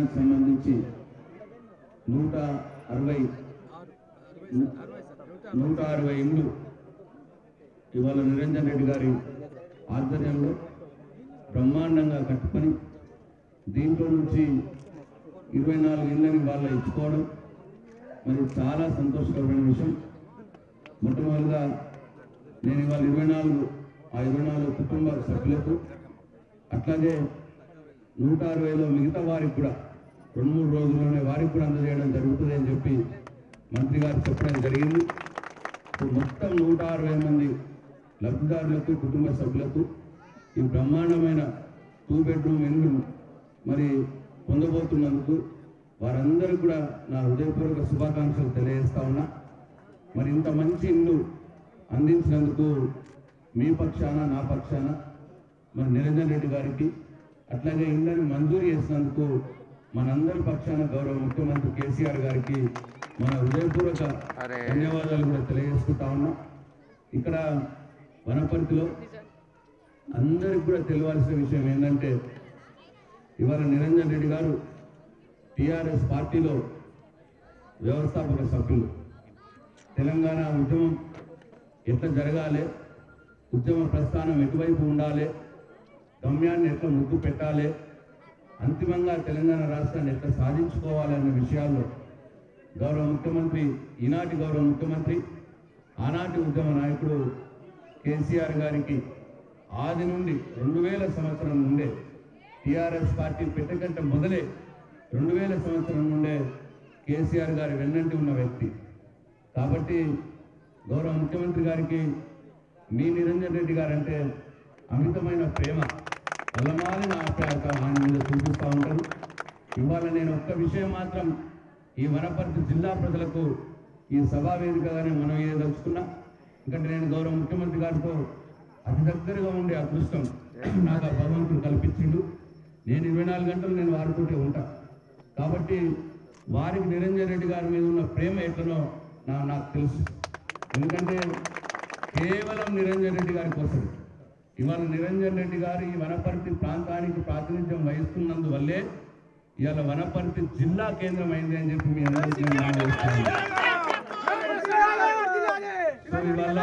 మండలానికి సంబంధించి నూట అరవై నూట అరవై ఇండ్లు ఇవాళ నిరంజన్ రెడ్డి గారి ఆధ్వర్యంలో బ్రహ్మాండంగా కట్టుకొని దీంట్లో నుంచి ఇరవై నాలుగు ఇళ్ళని వాళ్ళ ఇచ్చుకోవడం మరి చాలా సంతోషకరమైన విషయం మొట్టమొదటిగా నేను ఇవాళ ఇరవై నాలుగు ఆ ఇరవై నాలుగు కుటుంబ సభ్యులకు అట్లాగే నూట అరవైలో మిగతా వారికి కూడా రెండు మూడు రోజుల్లోనే వారికి కూడా అందజేయడం జరుగుతుంది అని చెప్పి మంత్రి గారు చెప్పడం జరిగింది ఇప్పుడు మొత్తం నూట అరవై మంది లబ్ధిదారులకు కుటుంబ సభ్యులకు ఈ బ్రహ్మాండమైన టూ బెడ్రూమ్ ఇల్లు మరి పొందబోతున్నందుకు వారందరికీ కూడా నా హృదయపూర్వక శుభాకాంక్షలు తెలియజేస్తా ఉన్నా మరి ఇంత మంచి ఇల్లు అందించినందుకు మీ పక్షాన నా పక్షాన మరి నిరంజన్ రెడ్డి గారికి అట్లాగే ఇళ్ళని మంజూరు చేసినందుకు మనందరి పక్షాన గౌరవ ముఖ్యమంత్రి కేసీఆర్ గారికి మన హృదయపూర్వక ధన్యవాదాలు కూడా తెలియజేసుకుంటా ఉన్నాం ఇక్కడ వనపర్తిలో అందరికి కూడా తెలియాల్సిన విషయం ఏంటంటే ఇవాళ నిరంజన్ రెడ్డి గారు టిఆర్ఎస్ పార్టీలో వ్యవస్థాపక సభ్యులు తెలంగాణ ఉద్యమం ఎట్లా జరగాలి ఉద్యమ ప్రస్థానం ఎటువైపు ఉండాలి గమ్యాన్ని ఎట్లా ముద్దు పెట్టాలి అంతిమంగా తెలంగాణ రాష్ట్రాన్ని ఎట్లా సాధించుకోవాలి అనే విషయాల్లో గౌరవ ముఖ్యమంత్రి ఈనాటి గౌరవ ముఖ్యమంత్రి ఆనాటి ఉద్యమ నాయకుడు కేసీఆర్ గారికి ఆది నుండి రెండు వేల సంవత్సరం నుండే టీఆర్ఎస్ పార్టీ పెట్టకంటే మొదలే రెండు వేల సంవత్సరం నుండే కేసీఆర్ గారి వెన్నంటి ఉన్న వ్యక్తి కాబట్టి గౌరవ ముఖ్యమంత్రి గారికి మీ నిరంజన్ రెడ్డి గారంటే అమితమైన ప్రేమ వల్లమాలిన ఆప్యాయత ఆయన మీద చూపిస్తూ ఉంటారు ఇవాళ నేను ఒక్క విషయం మాత్రం ఈ వనపర్తి జిల్లా ప్రజలకు ఈ సభా వేదికగానే మనం ఏదలుచుకున్నా ఎందుకంటే నేను గౌరవ ముఖ్యమంత్రి గారితో అతి దగ్గరగా ఉండే అదృష్టం నాకు ఆ భగవంతుడు కల్పించిండు నేను ఇరవై నాలుగు గంటలు నేను వారితోటే ఉంటా కాబట్టి వారికి నిరంజన్ రెడ్డి గారి మీద ఉన్న ప్రేమ ఎట్లనో నా నాకు తెలుసు ఎందుకంటే కేవలం నిరంజన్ రెడ్డి గారి కోసం ఇవాళ నిరంజన్ రెడ్డి గారు ఈ వనపర్తి ప్రాంతానికి ప్రాతినిధ్యం వహిస్తున్నందువల్లే ఇవాళ వనపర్తి జిల్లా కేంద్రం అయింది అని చెప్పి మీ అందరికీ నేను మనవి చేస్తున్నాను. సో ఇవాళ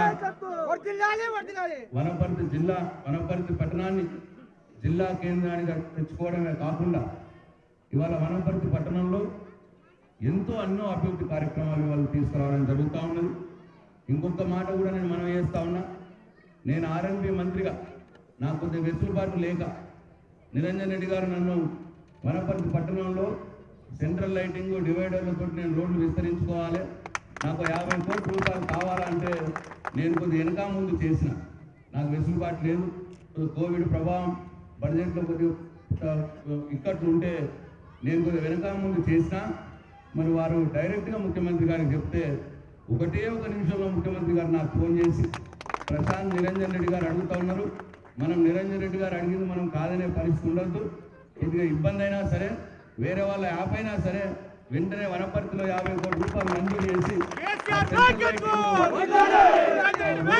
వనపర్తి జిల్లా వనపర్తి పట్టణాన్ని జిల్లా కేంద్రానికి తెచ్చుకోవడమే కాకుండా ఇవాళ వనపర్తి పట్టణంలో ఎంతో ఎన్నో అభివృద్ధి కార్యక్రమాలు వాళ్ళు తీసుకురావడం జరుగుతూ ఉన్నది ఇంకొక మాట కూడా నేను మనం చేస్తా ఉన్నా నేను ఆర్ఎన్బి మంత్రిగా నాకు కొద్దిగా వెసులుబాటు లేక నిరంజన్ రెడ్డి గారు నన్ను వనపర్తి పట్టణంలో సెంట్రల్ లైటింగ్ డివైడర్లతో నేను రోడ్లు విస్తరించుకోవాలి నాకు యాభై కోట్ల రూపాయలు కావాలంటే నేను కొద్దిగా వెనక ముందు చేసిన నాకు వెసులుబాటు లేదు కొద్దిగా కోవిడ్ ప్రభావం బడ్జెట్లో కొద్దిగా ఆ, ఇక్కట్లు ఉంటే నేను కొద్దిగా వెనక ముందు చేసిన మరి వారు డైరెక్ట్గా ముఖ్యమంత్రి గారికి చెప్తే ఒకటే ఒక నిమిషంలో ముఖ్యమంత్రి గారు నాకు ఫోన్ చేసి ప్రశాంత్ నిరంజన్ రెడ్డి గారు అడుగుతా ఉన్నారు మనం నిరంజన్ రెడ్డి గారు అడిగింది మనం కాదనే పరిస్థితి ఉండొద్దు కొద్దిగా ఇబ్బంది అయినా సరే వేరే వాళ్ళ యాప్ అయినా సరే వెంటనే వనపర్తిలో యాభై కోట్ల రూపాయలు మంజూరు చేసి ఆ సెంట్రల్ లైటింగ్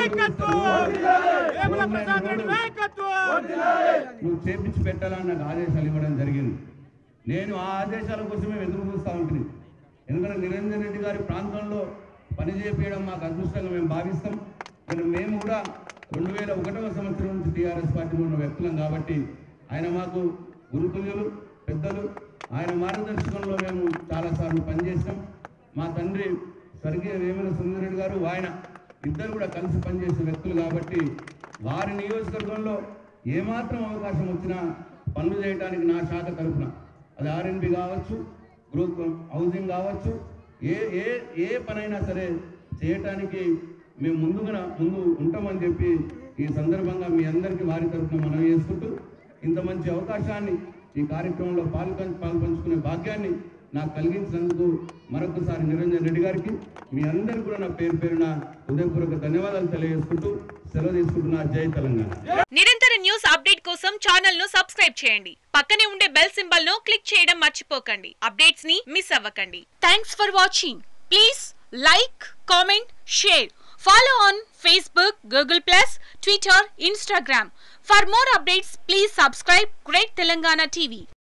నువ్వు చేపించి పెట్టాలని నాకు ఆదేశాలు ఇవ్వడం జరిగింది నేను ఆ ఆదేశాల కోసమే ఎదురు చూస్తూ ఉంటుంది ఎందుకంటే నిరంజన్ రెడ్డి గారి ప్రాంతంలో పని చేపించడం మాకు అదృష్టంగా మేము భావిస్తాం కానీ మేము కూడా రెండు వేల ఒకటవ సంవత్సరం నుంచి టీఆర్ఎస్ పార్టీలో ఉన్న వ్యక్తులం కాబట్టి ఆయన మాకు గురుతుల్యులు పెద్దలు ఆయన మార్గదర్శకంలో మేము చాలాసార్లు పనిచేసాం మా తండ్రి స్వర్గీయ వేముల సుందరెడ్డి గారు ఆయన ఇద్దరు కూడా కలిసి పనిచేసే వ్యక్తులు కాబట్టి వారి నియోజకవర్గంలో ఏమాత్రం అవకాశం వచ్చినా పనులు చేయడానికి నా శాఖ తరఫున అది ఆర్ఎన్బి కావచ్చు గ్రూప్ హౌసింగ్ కావచ్చు ఏ ఏ ఏ పనైనా సరే చేయటానికి మేము ముందుగా ముందు ఉంటామని చెప్పి ఈ సందర్భంగా మీ అందరికీ వారి తరఫున మనం చేసుకుంటూ ఇంత మంచి అవకాశాన్ని ఈ కార్యక్రమంలో పాల్గొ పాల్పంచుకునే భాగ్యాన్ని నాకు కలిగించినందుకు మరొకసారి నిరంజన్ రెడ్డి గారికి మీ అందరికీ కూడా నా పేరు పేరున హృదయపూర్వక ధన్యవాదాలు తెలియజేసుకుంటూ సెలవు తీసుకుంటున్నా జై తెలంగాణ నిరంతర న్యూస్ అప్డేట్ కోసం ఛానల్ ను సబ్స్క్రైబ్ చేయండి పక్కనే ఉండే బెల్ సింబల్ ను క్లిక్ చేయడం మర్చిపోకండి అప్డేట్స్ ని మిస్ అవ్వకండి thanks for watching please like comment share follow on Facebook Google plus Twitter Instagram for more updates please subscribe great Telangana TV